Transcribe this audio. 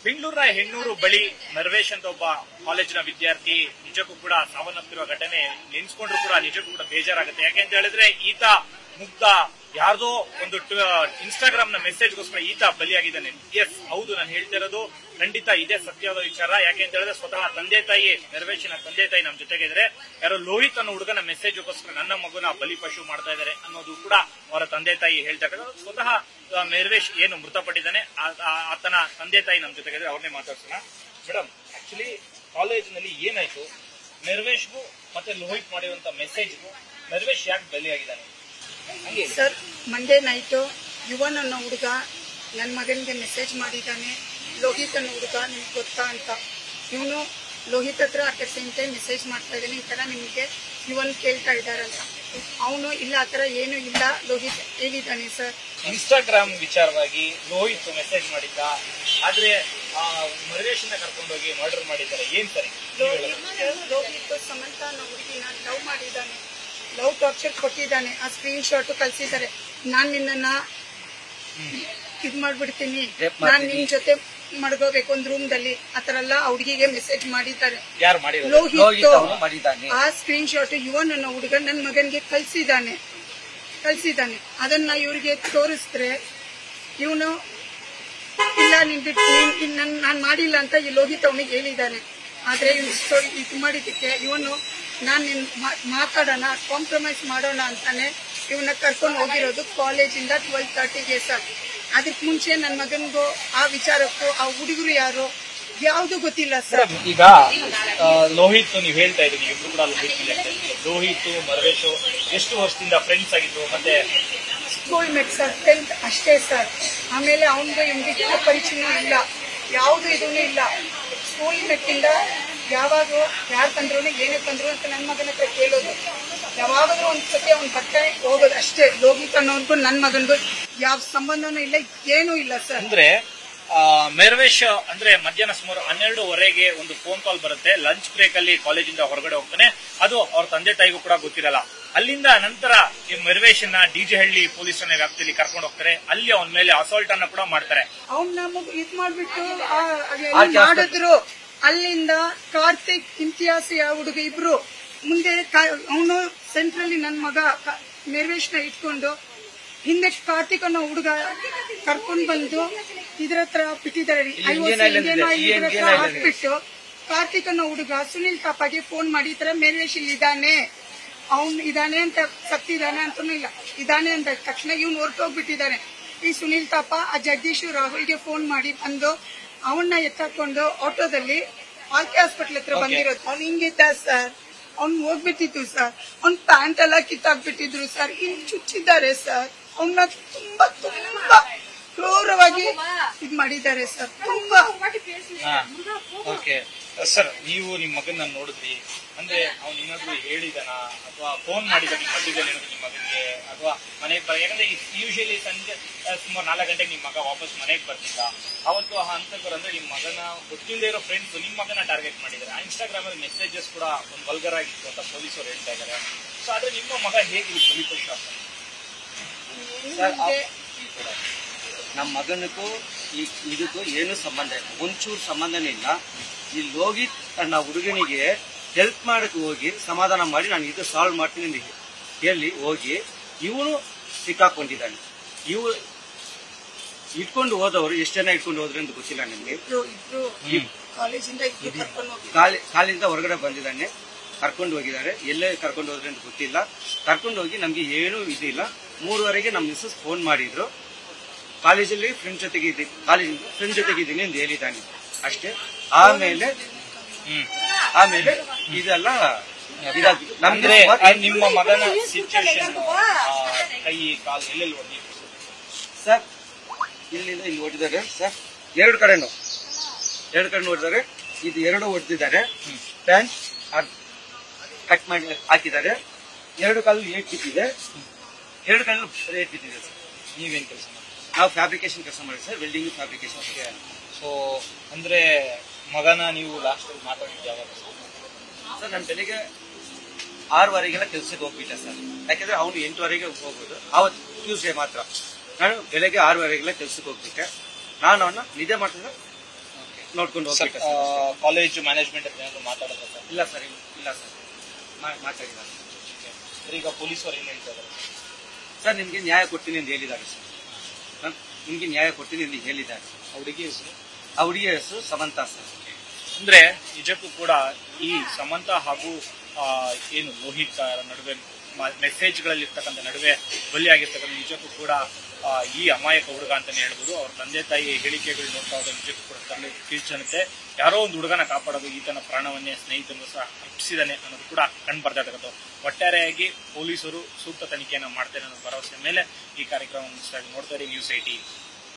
ಬೆಂಗಳೂರಿನ ಹೆಣ್ಣೂರು ಬಳಿ ನರ್ವೇಶ್ ಅಂತ ಒಬ್ಬ ಕಾಲೇಜಿನ ವಿದ್ಯಾರ್ಥಿ ನಿಜಕ್ಕೂ ಕೂಡ ಸಾವನ್ನಪ್ಪಿರುವ ಘಟನೆ ನೆನ್ಸ್ಕೊಂಡ್ರು ಕೂಡ ನಿಜಕ್ಕೂ ಕೂಡ ಬೇಜಾರಾಗುತ್ತೆ ಯಾಕೆ ಅಂತ ಹೇಳಿದ್ರೆ ಈತ ಮುಗ್ಧ ಯಾರ್ದೋ ಒಂದು ಇನ್ಸ್ಟಾಗ್ರಾಮ್ ನ ಮೆಸೇಜ್ಗೋಸ್ಕರ ಈತ ಬಲಿಯಾಗಿದ್ದಾನೆ ಎಸ್ ಹೌದು ನಾನು ಹೇಳ್ತಾ ಇರೋದು ಖಂಡಿತ ಇದೇ ಸತ್ಯವಾದ ವಿಚಾರ ಯಾಕೆ ಅಂತ ಹೇಳಿದ್ರೆ ಸ್ವತಃ ತಂದೆ ತಾಯಿ ನೆರವೇಶಿನ ತಂದೆ ತಾಯಿ ನಮ್ಮ ಜೊತೆಗೆ ಇದ್ರೆ ಯಾರೋ ಲೋಹಿತ್ ಅನ್ನೋ ಹುಡುಗನ ಮೆಸೇಜ್ಗೋಸ್ಕರ ನನ್ನ ಮಗುನ ಬಲಿಪಶು ಮಾಡ್ತಾ ಇದ್ದಾರೆ ಅನ್ನೋದು ಕೂಡ ಅವರ ತಂದೆ ತಾಯಿ ಹೇಳ್ತಾ ಇದ್ದಾರೆ ಸ್ವತಃ ಆ, ನಿರ್ವೇಶ್ ಏನು ಮೃತಪಟ್ಟಿದ್ದಾನೆ ಆ- ಆ- ಆತನ ತಂದೆ ತಾಯಿ ನಮ್ಮ ಜೊತೆಗೆ ಇದ್ರೆ ಅವ್ರನ್ನೇ ಮಾತಾಡ್ಸೋಣ ಮೇಡಮ್ ಆಕ್ಚುಲಿ ಕಾಲೇಜಿನಲ್ಲಿ ಏನಾಯ್ತು ನಿರ್ವೇಶ್ಗೂ ಮತ್ತೆ ಲೋಹಿತ್ ಮಾಡಿರುವಂತ ಮೆಸೇಜ್ಗೂ ನಿರ್ವೇಶ್ ಯಾಕೆ ಬಲಿಯಾಗಿದ್ದಾನೆ ಹಂಗೆ ಸರ್ ಮಂಡೇ ನೈಟು ಯುವನ್ ಅನ್ನೋ ಹುಡುಗ ನನ್ನ ಮಗನಿಗೆ ಮೆಸೇಜ್ ಮಾಡಿದ್ದಾನೆ ಲೋಹಿತ್ ಅನ್ನೋ ಹುಡುಗ ನಿಮ್ಗೆ ಗೊತ್ತಾ ಅಂತ ಇವನು ಲೋಹಿತ್ ಹತ್ರ at the same time message ಮಾಡ್ತಾ ಇದ್ದಾನೆ ಈ ಥರ ನಿಮಗೆ ಯುವನ್ ಕೇಳ್ತಾ ಇದ್ದಾರಂತ ಅವನು ಇಲ್ಲ ಆ ಥರ ಏನೂ ಇಲ್ಲ ಲೋಹಿತ್ ಹೇಳಿದ್ದಾನೆ ಸರ್ ಇನ್ಸ್ಟಾಗ್ರಾಮ್ ವಿಚಾರವಾಗಿ ಲೋಹಿತ್ ಮೆಸೇಜ್ ಮಾಡಿದ್ದ ಆದ್ರೆ ಆ ನಿರ್ವೇಶನ ಕರ್ಕೊಂಡೋಗಿ ಮರ್ಡರ್ ಮಾಡಿದ್ದಾರೆ ಏನ್ ಸರಿ ನೀವ್ ಹೇಳೋದು. ಲೋಹಿತ್ ಲೋಹಿತ್ ಸಮಂತ ಅನ್ನೋ ಹುಡುಗಿನ ಲವ್ ಮಾಡಿದ್ದಾನೆ ಲವ್ ಟಾರ್ಚರ್ ಕೊಟ್ಟಿದ್ದಾನೆ ಆ ಸ್ಕ್ರೀನ್ ಶಾಟ್ ಕಳ್ಸಿದ್ದಾರೆ ನಾನ್ ನಿನ್ನನ್ನ ಇದ್ ಮಾಡ್ಬಿಡ್ತೀನಿ ನಾನ್ ನಿನ್ ಜೊತೆ ಮಡ್ಗೋಬೇಕು ಒಂದ್ ರೂಮ್ ದಲ್ಲಿ ಆತರ ಎಲ್ಲ ಆ ಹುಡುಗಿಗೆ ಮೆಸೇಜ್ ಮಾಡಿದ್ದಾರೆ ಯಾರು ಮಾಡಿರೋದು ಲೋಹಿತ್ ಲೋಹಿತ್ ಅವನು ಮಾಡಿದ್ದಾನೆ ಆ ಸ್ಕ್ರೀನ್ ಶಾಟ್ ಯುವನ್ ಅನ್ನೋ ಹುಡುಗ ನನ್ನ ಮಗನಿಗೆ ಕಳ್ಸಿದ್ದಾನೆ ಕಳ್ಸಿದ್ದಾನೆ ಅದನ್ನ ಇವ್ರಿಗೆ ತೋರಿಸಿದ್ರೆ ಇವನು ಇಲ್ಲ ನೀನ್ ಬಿಟ್ಟು ನೀನ್ ನನ್ ನಾನ್ ಮಾಡಿಲ್ಲ ಅಂತ ಈ ಲೋಹಿತ್ ಅವನಿಗೆ ಹೇಳಿದ್ದಾನೆ ಆದ್ರೆ ಇವ್ನು ಸ್ಟೋ- ಇದು ಮಾಡಿದ್ದಕ್ಕೆ ಇವನು ನಾನ್ ನಿನ್ ಮಾ- ಮಾತಾಡೋಣ ಕಾಂಪ್ರಮೈಸ್ ಮಾಡೋಣ ಅಂತಾನೆ ಇವನ್ನ ಕರ್ಕೊಂಡು ಹೋಗಿರೋದು ಕಾಲೇಜಿಂದ ಟ್ವೆಲ್ ತರ್ಟಿಗೆ ಸರ್ ಅದಕ್ಕೆ ಮುಂಚೆ ನನ್ನ ಮಗನಿಗೂ ಆ ವಿಚಾರಕ್ಕೂ ಆ ಹುಡುಗರು ಯಾರು ಯಾವುದು ಗೊತ್ತಿಲ್ಲ ಸರ್ ಮೇಡಮ್, ಈಗ ಆ, ಲೋಹಿತ್ ನೀವು ಹೇಳ್ತಾ ಇದ್ದೀವಿ ಇಬ್ರು ಕೂಡ ಲೋಹಿತ್ ಮೇಲೆ ಹೇಳ್ತಾ ಇದ್ದೀವಿ. ಲೋಹಿತ್ ಮರವೇಶ್ ಎಷ್ಟು ವರ್ಷದಿಂದ ಫ್ರೆಂಡ್ಸ್ ಆಗಿದ್ರು ಮತ್ತೆ ಸ್ಕೂಲ್ ಮೇಟ್ ಸರ್ ಟೆಂತ್ ಅಷ್ಟೇ ಸರ್ ಆಮೇಲೆ ಅವನಿಗೆ ಇವ್ನಿಗೆ ಯಾವ ಪರಿಚಯನೂ ಇಲ್ಲ ಯಾವುದು ಇದೂ ಇಲ್ಲ ಸ್ಕೂಲ್ ಮೆಟ್ಟಿಂದ ಯಾವಾಗ ಯಾರು ತಂದ್ರು ಏನೇ ತಂದ್ರು ಅಂತ ನನ್ನ ಮಗನ ಹತ್ರ ಕೇಳೋದು ಯಾವಾಗಾದ್ರೂ ಒಂದ್ ಸತಿ ಅವ್ನು ಬರ್ತಾನೆ ಹೋಗೋದು ಅಷ್ಟೇ ಲೋಹಿತ್ ಅನ್ನೋನ್ಗೂ ನನ್ನ ಮಗನಿಗೂ ಯಾವ ಸಂಬಂಧನೂ ಇಲ್ಲ ಏನೂ ಇಲ್ಲ ಸರ್ ಅಂದ್ರೆ ಆ, ಮೇರ್ವೇಶ್ ಅಂದ್ರೆ ಮಧ್ಯಾಹ್ನ ಸುಮಾರು ಹನ್ನೆರಡುವರೆಗೆ ಒಂದು ಫೋನ್ ಕಾಲ್ ಬರುತ್ತೆ ಲಂಚ್ ಬ್ರೇಕ್ ಅಲ್ಲಿ ಕಾಲೇಜಿಂದ ಹೊರಗಡೆ ಹೋಗ್ತಾನೆ ಅದು ಅವ್ರ ತಂದೆ ತಾಯಿಗೂ ಕೂಡ ಗೊತ್ತಿರಲ್ಲ ಅಲ್ಲಿಂದ ನಂತರ ಈ ಮೆರ್ವೇಶನ್ನ ಡಿಜೆ ಹಳ್ಳಿ ಪೊಲೀಸ್ ಠಾಣೆ ವ್ಯಾಪ್ತಿಯಲ್ಲಿ ಕರ್ಕೊಂಡು ಹೋಗ್ತಾರೆ ಅಲ್ಲಿ ಅವನ ಮೇಲೆ ಅಸಾಲ್ಟ್ ಅನ್ನ ಕೂಡ ಮಾಡ್ತಾರೆ ಅವ್ನ ನಮಗ್ ಇದ್ ಮಾಡ್ಬಿಟ್ಟು ಆ, ಅದೆಲ್ಲ ಮಾಡಿದ್ರು ಅಲ್ಲಿಂದ ಕಾರ್ತಿಕ್ ಇಮ್ತಿಯಾಸ್ ಯಾವ ಹುಡುಗ ಇಬ್ರು ಮುಂದೆ ಅವನು ಸೆಂಟ್ರಲ್ಲಿ ನನ್ನ ಮಗ ನಿರ್ವೇಶನ ಇಟ್ಕೊಂಡು ಹಿಂದೆ ಕಾರ್ತಿಕ್ ಅನ್ನೋ ಹುಡುಗ ಕರ್ಕೊಂಡ್ ಬಂದು ಇದ್ರ ಹತ್ರ ಬಿಟ್ಟಿದ್ದಾರೆ Indian Island ಇದೆ. ಈ ಇದ್ರ Indian ಹತ್ರ Island ಇದೆ. ಹಾಕ್ಬಿಟ್ಟು ಕಾರ್ತಿಕ್ ಅನ್ನೋ ಹುಡುಗ ಸುನಿಲ್ ತಾಪಾಗೆ ಫೋನ್ ಮಾಡಿ ಈ ತರ ಮೇಲ್ವೇಶ್ ಇಲ್ಲಿ ಇದಾನೆ ಅವ್ನ್ ಇದಾನೆ ಅಂತ ಸತ್ತಿದಾನೆ ಅಂತಾನು ಇಲ್ಲ ಇದಾನೆ ಅಂತ ತಕ್ಷಣ ಇವ್ನು ಹೊರಟೋಗ್ಬಿಟ್ಟಿದ್ದಾನೆ ಈ ಸುನಿಲ್ ತಾಪ ಆ ಜಗದೀಶ್ ರಾಹುಲ್ಗೆ ಫೋನ್ ಮಾಡಿ ಬಂದು ಅವನ್ನ ಎತ್ತಾಕೊಂಡು ಆಟೋದಲ್ಲಿ ಆರ್ಕೆ ಹಾಸ್ಪಿಟಲ್ ಹತ್ರ ಬಂದಿರೋದು ಅವ್ನು ಹಿಂಗಿದ್ದ ಸರ್ ಅವ್ನ್ ಹೋಗ್ಬಿಟ್ಟಿತ್ತು ಸರ್ ಅವ್ನ್ ಪ್ಯಾಂಟ್ ಎಲ್ಲ ಕಿತ್ತಾಕ್ಬಿಟ್ಟಿದ್ರು ಸರ್ ಇಲ್ಲಿ ಚುಚ್ಚಿದ್ದಾರೆ ಸರ್ ಅವನ್ನ ತುಂಬಾ ತುಂಬಾ ಕ್ರೂರವಾಗಿ ಇದ್ ಮಾಡಿದ್ದಾರೆ ಸರ್ ತುಂಬಾ ಓಕೆ ಸರ್ ನೀವು ನಿಮ್ಮ ಮಗನ ನೋಡಿದ್ರಿ ಅಂದ್ರೆ ಅವ್ನು ಏನಾದ್ರು ಹೇಳಿದನ ಅಥವಾ ಫೋನ್ ಮಾಡಿದ ನಿಮ್ಮ ಮಧ್ಯದಲ್ಲಿ ಏನಾದ್ರು ನಿಮ್ಮ ಮಗನಿಗೆ ಅಥವಾ ಮನೆಗೆ ಬರ ಯಾಕಂದ್ರೆ ಯೂಶಲಿ ಸಂಜೆ ಆ, ಸುಮಾರು ನಾಲ್ಕು ಗಂಟೆಗೆ ನಿಮ್ಮ ಮಗ ವಾಪಸ್ ಮನೆಗೆ ಬರ್ತಿದ್ದ ಅವತ್ತು ಆ ಹಂತಕರು ಅಂದ್ರೆ ನಿಮ್ಮ ಮಗನ ಗೊತ್ತಿಲ್ಲದೆ ಇರೋ ಫ್ರೆಂಡ್ಸ್ ನಿಮ್ಮ ಮಗನ ಟಾರ್ಗೆಟ್ ಮಾಡಿದ್ದಾರೆ ಇನ್ಸ್ಟಾಗ್ರಾಮ್ ಅಲ್ಲಿ ಮೆಸೇಜಸ್ ಕೂಡ ಒಂದು ವಲ್ಗರ್ ಆಗಿತ್ತು ಅಂತ ಪೊಲೀಸರು ಹೇಳ್ತಾ ಇದ್ದಾರೆ ಸೊ ಆದ್ರೆ ನಿಮ್ಮ ಮಗ ಹೇಗೆ ಬಲಿಪಶು ಆಗ್ತಾನೆ ಸರ್, ಆ- ನಮ್ಮ ಮಗನಿಗೂ ಈ ಇದಕ್ಕೂ ಏನು ಸಂಬಂಧ ಇಲ್ಲ ಒಂಚೂರು ಸಂಬಂಧನೇ ಇಲ್ಲ ಈ ಲೋಹಿತ್ ನನ್ನ ಹುಡುಗನಿಗೆ ಹೆಲ್ಪ್ ಮಾಡಕ್ಕೆ ಹೋಗಿ ಸಮಾಧಾನ ಮಾಡಿ ನಾನು ಇದು ಸಾಲ್ವ್ ಮಾಡ್ತೀನಿ ಅಂತ ಹೇಳಿ ಹೋಗಿ ಇವನು ಸಿಕ್ಕಾಕೊಂಡಿದ್ದಾನೆ ಇವು ಇಟ್ಕೊಂಡು ಹೋದವರು ಎಷ್ಟು ಜನ ಇಟ್ಕೊಂಡು ಹೋದ್ರು ಅಂತ ಗೊತ್ತಿಲ್ಲ ನನಗೆ ಇಬ್ರು ಇಬ್ರು ಕಾಲೇಜಿಂದ ಇಬ್ರು ಕರ್ಕೊಂಡು ಹೋಗಿ ಕಾಲಿ ಕಾಲಿಂದ ಹೊರಗಡೆ ಬಂದಿದ್ದಾನೆ ಕರ್ಕೊಂಡು ಹೋಗಿದ್ದಾರೆ ಎಲ್ಲೇ ಕರ್ಕೊಂಡು ಹೋದ್ರೆ ಅಂತ ಗೊತ್ತಿಲ್ಲ ಕರ್ಕೊಂಡು ಹೋಗಿ ನಮ್ಗೆ ಏನೂ ಇದಿಲ್ಲ ಮೂರುವರೆಗೆ ನಮ್ಮ ಮಿಸ್ಸಸ್ ಫೋನ್ ಮಾಡಿದ್ರು ಕಾಲೇಜಲ್ಲಿ ಫ್ರೆಂಡ್ ಜೊತೆಗೆ ಇದ್ದೀನಿ ಕಾಲೇಜಿಂದ ಫ್ರೆಂಡ್ ಜೊತೆಗೆ ಇದ್ದೀನಿ ಅಂತ ಹೇಳಿದ್ದಾನೆ ಅಷ್ಟೇ ಆಮೇಲೆ ಹ್ಮ್ ಆಮೇಲೆ ಇದೆಲ್ಲ ಇದಾಗಿ ಅಂದ್ರೆ ನಮ್ಗೆ ಆ ನಿಮ್ಮ ಮಗನ ಸಿಚುವೇಶನ್ ಕೈ ಕಾಲು ಎಲ್ಲೆಲ್ಲಿ ಹೊಡೆದಿತ್ತು ಸರ್ ಇಲ್ಲಿಂದ ಇಲ್ಲಿ ಹೊಡೆದಿದ್ದಾರೆ ಸರ್ ಎರಡು ಕಡೆನು ಎರಡು ಕಡೆ ಹೊಡೆದಿದ್ದಾರೆ ಇದು ಎರಡು ಹೊಡೆದಿದ್ದಾರೆ ಪ್ಯಾಂಟ್ ಕಟ್ ಮಾಡಿ ಹಾಕಿದ್ದಾರೆ ಎರಡು ಕಾಲು ಏಟ್ ಬಿದ್ದಿದೆ ಎರಡು ಕಾಲು ಏಟ್ ಬಿದ್ದಿದೆ ಸರ್ ನೀವೇನ್ ಕೆಲಸ ಮಾಡಿ ನಾವು ಫ್ಯಾಬ್ರಿಕೇಶನ್ ಕೆಲಸ ಮಾಡಿ ಸರ್ ವೆಲ್ಡಿಂಗ್ ಫ್ಯಾಬ್ರಿಕೇಶನ್ ಸೊ ಅಂದ್ರೆ ಮಗನ ನೀವು ಲಾಸ್ಟ್ ಮಾತಾಡಿದ್ದು ಯಾವಾಗ ಸರ್ ನಾನು ಬೆಳಿಗ್ಗೆ ಆರುವರೆಗೆಲ್ಲ ಕೆಲಸಕ್ಕೆ ಹೋಗ್ಬಿಟ್ಟೆ ಸರ್ ಯಾಕಂದ್ರೆ ಅವನು ಎಂಟುವರೆಗೆ ಹೋಗೋದು ಅವತ್ತು ಟ್ಯೂಸ್ಡೇ ಮಾತ್ರ ನಾನು ಬೆಳಗ್ಗೆ ಆರುವರೆಗೆಲ್ಲ ಕೆಲಸಕ್ಕೆ ಹೋಗ್ಬಿಟ್ಟೆ ನಾನು ಅವನ್ನ ನಿದ್ದೆ ಮಾಡ್ತಿದ್ದೆ ನೋಡ್ಕೊಂಡು ಸರ್ ಹೋಗ್ಬೇಕು ಸರ್. ಕಾಲೇಜ್ ಮ್ಯಾನೇಜ್ಮೆಂಟ್ ಹತ್ರ ಏನಾದ್ರು ಮಾತಾಡಿದ್ರೆ ಸರ್ ಇಲ್ಲ ಸರ್ ಇಲ್ಲ ಇಲ್ಲ ಸರ್ ಮಾ- ಮಾತಾಡಿಲ್ಲ ಸರ್, ಈಗ ಪೊಲೀಸರು ಏನ್ ಹೇಳ್ತಾ ಇದ್ದಾರೆ ಸರ್ ನಿಮ್ಗೆ ನ್ಯಾಯ ಕೊಡ್ತೀನಿ ಅಂತ ಹೇಳಿದ್ದಾರೆ ಸರ್ ಹ? ನಿಮ್ಗೆ ನ್ಯಾಯ ಕೊಡ್ತೀನಿ ಅಂತ ಹೇಳಿದ್ದಾರೆ ಹುಡುಗಿ ಹೆಸರು ಆ ಹುಡುಗಿಯ ಹೆಸರು ಸಮಂತ ಸರ್ ಅಂದ್ರೆ ನಿಜಕ್ಕೂ ಕೂಡ ಈ ಸಮಂತ ಹಾಗೂ ಆ, ಏನು ಲೋಹಿತ್ ಅವರ ನಡುವೆ ಮೆಸೇಜ್ಗಳಲ್ಲಿ ಇರ್ತಕ್ಕಂಥ ನಡುವೆ ಬಲಿಯಾಗಿರ್ತಕ್ಕಂಥ ನಿಜಕ್ಕೂ ಕೂಡ ಆ, ಈ ಅಮಾಯಕ ಹುಡುಗ ಅಂತಾನೆ ಹೇಳ್ಬೋದು ಅವ್ರ ತಂದೆ ತಾಯಿ ಹೇಳಿಕೆಗಳು ನೋಡ್ತಾ ಹೋದ್ರೆ ನಿಜಕ್ಕೂ ಕೂಡ ತರಲಿ ಕಿರ್ಚನತೆ ಯಾರೋ ಒಂದು ಹುಡುಗನ ಕಾಪಾಡೋದು ಈತನ ಪ್ರಾಣವನ್ನೇ ಸ್ನೇಹಿತನು ಸಹ ಅರ್ಪಿಸಿದಾನೆ ಅನ್ನೋದು ಕೂಡ ಕಂಡು ಬರ್ತಾ ಇರ್ತಕ್ಕಂಥ ಒಟ್ಟಾರೆಯಾಗಿ ಪೊಲೀಸರು ಸೂಕ್ತ ತನಿಖೆಯನ್ನು ಮಾಡ್ತಾರೆ ಅನ್ನೋ ಭರವಸೆ ಮೇಲೆ ಈ ಕಾರ್ಯಕ್ರಮ ನೋಡ್ತಾರೆ ನ್ಯೂಸ್ ಐಟಿ